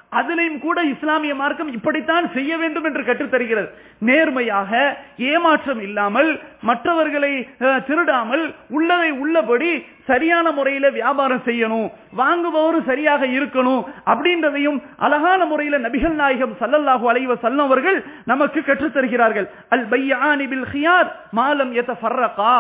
அதிலையும் கூட இஸ்லாமிய மார்க்கம் இப்படித்தான் செய்ய வேண்டும் என்று கற்றுத்தருகிறது நேர்மையாக ஏமாற்றம் இல்லாமல் மற்றவர்களை அஹ், திருடாமல் உள்ளதை உள்ளபடி சரியான முறையில வியாபாரம் செய்யணும் வாங்குபவரும் சரியாக இருக்கணும் அப்படின்றதையும் அழகான முறையில நபிகள் நாயகம் சல்லல்லாஹு அலைஹி வஸல்லம் அவர்கள் நமக்கு கற்றுத் தருகிறார்கள் அல் பையானி பில் ஹியார் மாலம் யதஃபர்ரகா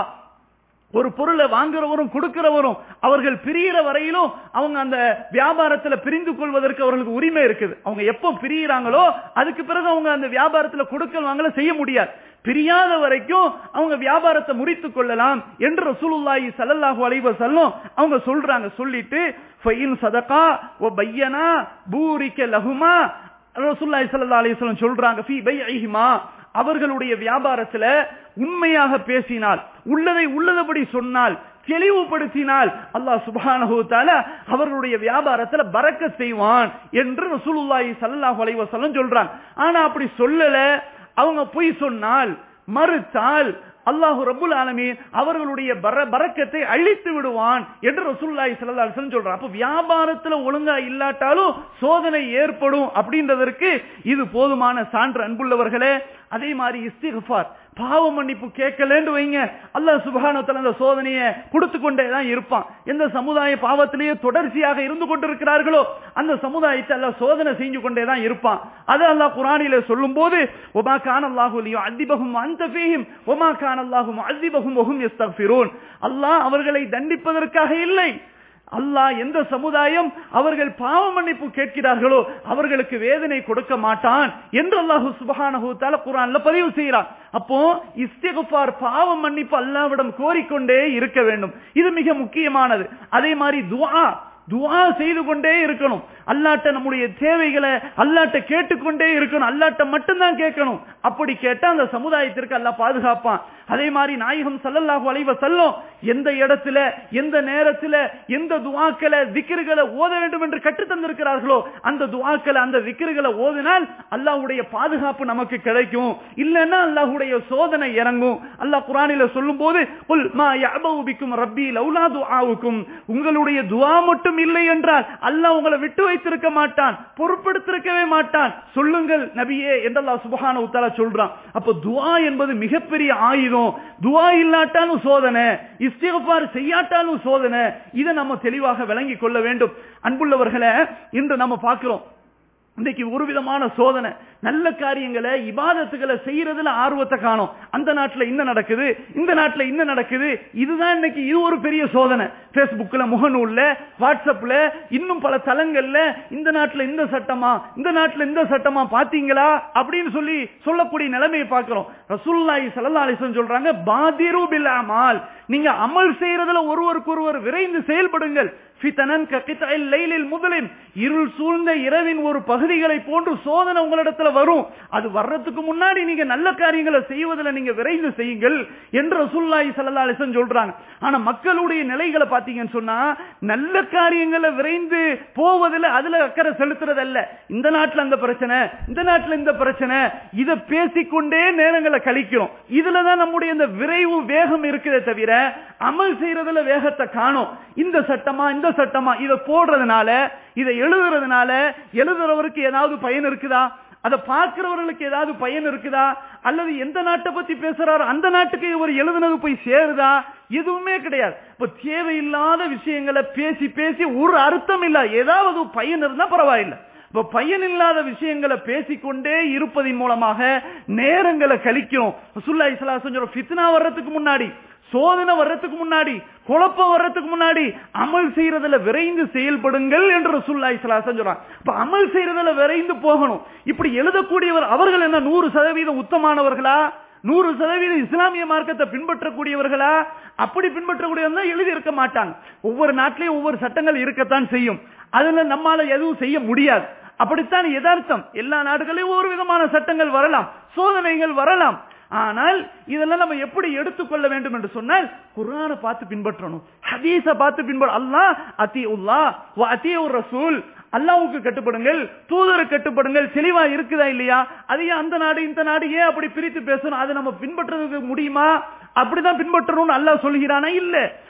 ஒரு பொருளை வாங்குறவரும் கொடுக்கிறவரும் அவர்கள் பிரியிற வரையிலும் அவங்க அந்த வியாபாரத்துல பிரிந்து கொள்வதற்கு அவர்களுக்கு உரிமை இருக்குது அவங்க எப்போ பிரியிறாங்களோ அதுக்கு பிறகு அவங்க அந்த வியாபாரத்துல கொடுக்கல் வாங்கல செய்ய முடியாது பிரியாத வரைக்கும் அவங்க வியாபாரத்தை முறித்துக் கொள்ளலாம் என்று ரசூலுல்லாஹி ஸல்லல்லாஹு அலைஹி வஸல்லம் அவங்க சொல்றாங்க சொல்லிட்டு ஃபைன் சதகா வ பையனா பூரிக்க லஹுமா ரசூலுல்லாஹி ஸல்லல்லாஹு அலைஹி வஸல்லம் சொல்றாங்க ஃபீ பைஇஹிமா அவர்களுடைய வியாபாரத்துல உண்மையாக பேசினால் உள்ளதை உள்ளதபடி சொன்னால் தெளிவுபடுத்தினால் அல்லாஹ் சுப்ஹானஹு தஆலா அவர்களுடைய வியாபாரத்துல பறக்க செய்வான் என்று ரசூலுல்லாஹி ஸல்லல்லாஹு அலைஹி வஸல்லம் சொல்றாங்க ஆனா அப்படி சொல்லல அவங்க பொய் சொன்னால் மறுத்தால் அல்லாஹு ரப்புல் ஆலமீன் அவர்களுடைய பர பரக்கத்தை அழித்து விடுவான் என்று ரசூலுல்லாஹி ஸல்லல்லாஹு அலைஹி வஸல்லம் சொல்றாங்க அப்ப வியாபாரத்துல ஒழுங்கா இல்லாட்டாலும் சோதனை ஏற்படும் அப்படின்றதற்கு இது போதுமான சான்று அன்புள்ளவர்களே அதே மாதிரி இஸ்திஃபார் பாவ மன்னிப்பு கேட்கலன்னு வைங்க அல்லாஹ் சுபஹானத்துல அந்த சோதனையை கொடுத்து கொண்டே தான் இருப்பான் எந்த சமுதாய பாவத்திலேயே தொடர்ச்சியாக இருந்து கொண்டிருக்கிறார்களோ அந்த சமுதாயத்தை அல்லாஹ் சோதனை செஞ்சு கொண்டே தான் இருப்பான் அது அல்லாஹ் குரானில சொல்லும் போது ஒமா கான் அல்லாஹு லியோ அத்திபகும் அந்த ஃபீஹிம் ஒமா கான் அல்லாஹு அத்திபகும் ஒஹும் எஸ்தக்ஃபிரூன் அல்லாஹ் அவர்களை தண்டிப்பதற்காக இல்லை அல்லாஹ் எந்த சமுதாயம் அவர்கள் பாவ மன்னிப்பு கேட்கிறார்களோ அவர்களுக்கு வேதனை கொடுக்க மாட்டான் என்று அல்லாஹு சுபஹானஹு தஆலா குர்ஆன்ல பதிவு செய்கிறான் அப்போ இஸ்திக்ஃபார் பாவ மன்னிப்பு அல்லாஹ்விடம் கோரிக்கொண்டே இருக்க வேண்டும் இது மிக முக்கியமானது அதே மாதிரி துஆ துஆ செய்து கொண்டே இருக்கணும் அல்லாட்ட நம்முடைய தேவைகளை அல்லாட்ட கேட்டுக்கொண்டே இருக்கணும் அல்லாட்ட மட்டும்தான் கேட்கணும் அப்படி கேட்டா அந்த சமுதாயத்திற்கு அல்லாஹ் பாதுகாப்பான் அதே மாதிரி நாயகம் ஸல்லல்லாஹு அலைஹி வஸல்லம் எந்த இடத்துல எந்த நேரத்துல எந்த துஆக்களை திக்ருகளை ஓத வேண்டும் என்று கற்றுத் தந்திருக்கிறார்களோ அந்த துஆக்களை அந்த திக்ருகளை ஓதினால் அல்லாஹ்வுடைய பாதுகாப்பு நமக்கு கிடைக்கும் இல்லன்னா அல்லாஹ்வுடைய சோதனை இறங்கும் அல்லாஹ் குர்ஆனில சொல்லும்போது குல் மா யஅபு பிக்கும் ரப்பி லௌலா துஆவுக்கும் உங்களுடைய துஆ மட்டும் இல்லை என்றால் அல்லாஹ் உங்களை விட்டு வைத்திருக்க மாட்டான் பொறுப்படுத்திருக்கவே மாட்டான் சொல்லுங்கள் நபியே என்று அல்லாஹ் சுப்ஹானஹு வ தஆலா சொல்றான் அப்ப துஆ என்பது மிகப்பெரிய ஆயுதம் துஆ இல்லாட்டாலும் சோதனை இஸ்திக்ஃபார் செய்யாட்டாலும் சோதனை இதை நம்ம தெளிவாக விளங்கிக் கொள்ள வேண்டும் அன்புள்ளவர்களை இன்று நம்ம பார்க்கிறோம் இன்னைக்கு ஒரு விதமான சோதனை நல்ல காரியங்களை இபாதத்துகளை செய்யறதுல ஆர்வத்தை காணும் அந்த நாட்டுல இந்த நடக்குது இந்த நாட்டுல இந்த நடக்குது இதுதான் இன்னைக்கு இது ஒரு பெரிய சோதனை பேஸ்புக்ல முகநூல்ல வாட்ஸ்அப்ல இன்னும் பல தளங்கள்ல இந்த நாட்டுல இந்த சட்டமா இந்த நாட்டுல இந்த சட்டமா பாத்தீங்களா அப்படின்னு சொல்லி சொல்லக்கூடிய நிலைமையை பார்க்கிறோம் ரசூலுல்லாஹி ஸல்லல்லாஹு அலைஹி வஸல்லம் சொல்றாங்க பாதிரு பில் அமால் நீங்க அமல் செய்யறதுல ஒருவருக்கு ஒருவர் விரைந்து செயல்படுங்கள் ஃபிதனன் ககிதஇல் லைலில் முதலின் இருள் சூழ்ந்த இரவின் ஒரு பகுதிகளை போன்று சோதனை உங்களிடத்துல வரும் அது வர்றதுக்கு முன்னாடி நீங்க நல்ல காரியங்களை செய்வதில் நீங்க விரைந்து செய்யுங்கள் என்று ரசூலுல்லாஹி ஸல்லல்லாஹு அலைஹி வஸல்லம் சொல்றாங்க ஆனா மக்களுடைய நிலைகளை பாத்தீங்கன்னு சொன்னா நல்ல காரியங்களை விரைந்து போவதில் அதுல அக்கறை செலுத்துறது அல்ல இந்த நாட்டுல அந்த பிரச்சனை இந்த நாட்டுல இந்த பிரச்சனை இத பேசிக்கொண்டே நேரங்களை கழிக்கிறோம் இதுலதான் நம்முடைய இந்த விரைவு வேகம் இருக்குதே தவிர அமல் செய்யறதுல வேகத்தை காணும் இந்த சட்டமா இந்த சட்டமா இத போடுறதுனால இதை எழுதுறதுனால எழுதுறவருக்கு ஏதாவது பயன் இருக்குதா அதை பார்க்கிறவர்களுக்கு ஏதாவது பயன் இருக்குதா அல்லது எந்த நாட்டை பத்தி பேசுறாரோ அந்த நாட்டுக்கு இவர் எழுதுனது போய் சேருதா எதுவுமே கிடையாது இப்ப தேவையில்லாத விஷயங்களை பேசி பேசி ஒரு அர்த்தம் இல்ல ஏதாவது பயன் இருந்தா பரவாயில்லை இப்ப பயன் இல்லாத விஷயங்களை பேசிக்கொண்டே இருப்பதின் மூலமாக நேரங்களை கழிக்கும் சுல்லா இஸ்லாசன் சொல்ற ஃபித்னா வர்றதுக்கு முன்னாடி சோதனை வர்றதுக்கு முன்னாடி குழப்பம் வர்றதுக்கு முன்னாடி அமல் செய்யறதுல விரைந்து செயல்படுங்கள் என்று ரசூல்லா இஸ்லாசன் சொல்றான் இப்ப அமல் செய்யறதுல விரைந்து போகணும் இப்படி எழுதக்கூடியவர் அவர்கள் என்ன நூறு சதவீதம் உத்தமானவர்களா நூறு சதவீதம் இஸ்லாமிய மார்க்கத்தை பின்பற்றக்கூடியவர்களா அப்படி பின்பற்றக்கூடியவங்க எழுதி இருக்க மாட்டாங்க ஒவ்வொரு நாட்டிலையும் ஒவ்வொரு சட்டங்கள் இருக்கத்தான் செய்யும் அதுல நம்மால எதுவும் செய்ய முடியாது அப்படித்தான் யதார்த்தம் எல்லா நாடுகளிலும் ஒரு விதமான சட்டங்கள் வரலாம் சோதனைகள் வரலாம் ஆனால் இதெல்லாம் நம்ம எப்படி எடுத்துக்கொள்ள வேண்டும் என்று சொன்னால் குரானை பார்த்து பின்பற்றணும் ஹதீஸ பார்த்து பின்பற்ற அல்லாஹ் அத்தி உல்லா அத்தி ஒரு ரசூல் அல்லாவுக்கு கட்டுப்படுங்கள் தூதரு கட்டுப்படுங்கள் தெளிவா இருக்குதா இல்லையா அதையே அந்த நாடு இந்த நாடு ஏன் அப்படி பிரித்து பேசணும் அதை நம்ம பின்பற்றுறதுக்கு முடியுமா அப்படிதான் பின்பற்றணும்னு அல்லாஹ் சொல்கிறானா இல்ல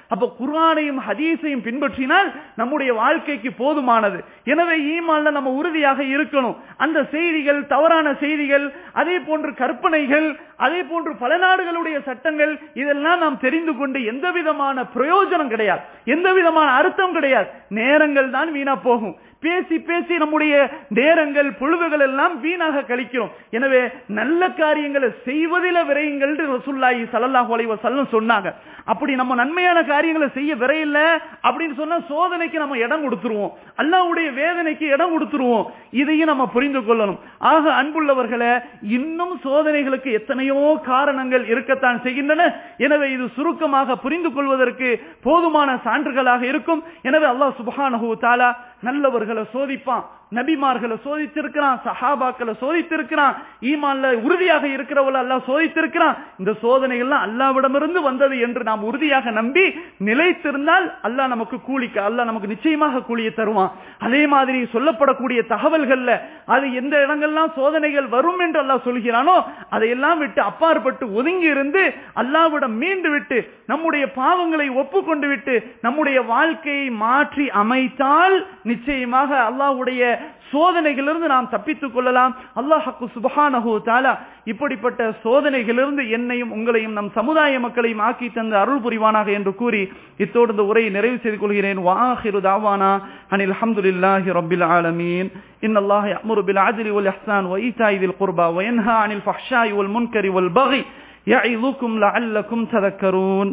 அப்ப குர்ஆனையும் ஹதீஸையும் பின்பற்றினால் நம்முடைய வாழ்க்கைக்கு போதுமானது எனவே ஈமான்ல நம்ம உறுதியாக இருக்கணும் அந்த செய்திகள் தவறான செய்திகள் அதே போன்று கற்பனைகள் அதே போன்று பல நாடுகளுடைய சட்டங்கள் இதெல்லாம் நாம் தெரிந்து கொண்டு எந்த விதமான பிரயோஜனம் கிடையாது எந்த விதமான அர்த்தம் கிடையாது நேரங்கள் தான் வீணா போகும் பேசி பேசி நம்முடைய நேரங்கள் பொழுதுகள் எல்லாம் வீணாக கழிக்கிறோம் எனவே நல்ல காரியங்களை செய்வதில விரையுங்கள் ரசூல்லாயி சல்லல்லாஹு அலைஹி வஸல்லம் சொன்னாங்க அப்படி நம்ம நன்மையான காரியங்களை செய்ய விரையில்ல அப்படின்னு சொன்னா சோதனைக்கு நம்ம இடம் கொடுத்துருவோம் அல்லாஹ்வுடைய வேதனைக்கு இடம் கொடுத்துருவோம் இதையும் நம்ம புரிந்து கொள்ளணும் ஆக அன்புள்ளவர்களே இன்னும் சோதனைகளுக்கு எத்தனையோ காரணங்கள் இருக்கத்தான் செய்கின்றன எனவே இது சுருக்கமாக புரிந்து கொள்வதற்கு போதுமான சான்றுகளாக இருக்கும் எனவே அல்லாஹ் சுப்ஹானஹு தஆலா நல்லவர்களை சோதிப்பான் நபிமார்களை சோதித்திருக்கிறான் சஹாபாக்களை சோதித்திருக்கிறான் ஈமான்ல உறுதியாக இருக்கிறவள அல்லாஹ் சோதித்திருக்கிறான் இந்த சோதனைகள்லாம் அல்லாவிடமிருந்து வந்தது என்று நாம் உறுதியாக நம்பி நிலைத்திருந்தால் அல்லாஹ் நமக்கு கூலிக்க அல்லாஹ் நமக்கு நிச்சயமாக கூலியை தருவான் அதே மாதிரி சொல்லப்படக்கூடிய தகவல்கள்ல அது எந்த இடங்கள்லாம் சோதனைகள் வரும் என்று அல்லாஹ் சொல்கிறானோ அதையெல்லாம் விட்டு அப்பாற்பட்டு ஒதுங்கி இருந்து அல்லாவிடம் மீண்டு விட்டு நம்முடைய பாவங்களை ஒப்புக்கொண்டு விட்டு நம்முடைய வாழ்க்கையை மாற்றி அமைத்தால் நிச்சயமாக அல்லாஹ்வுடைய சோதனைகளிலிருந்து நாம் தப்பித்துக் கொள்ளலாம் அல்லாஹு சுபஹானஹு தாலா இப்படிப்பட்ட சோதனைகளிலிருந்து என்னையும் உங்களையும் நம் சமுதாய மக்களையும் ஆக்கி தந்த அருள் புரிவானாக என்று கூறி இத்தோடு இந்த உரையை நிறைவு செய்து கொள்கிறேன் வாஹிரு தாவானா அனில் அல்ஹம்துலில்லாஹி ரப்பில் ஆலமீன் إن الله يأمر بالعدل والإحسان وإيتاء ذي القربى وينهى عن الفحشاء والمنكر والبغي يعظكم لعلكم تذكرون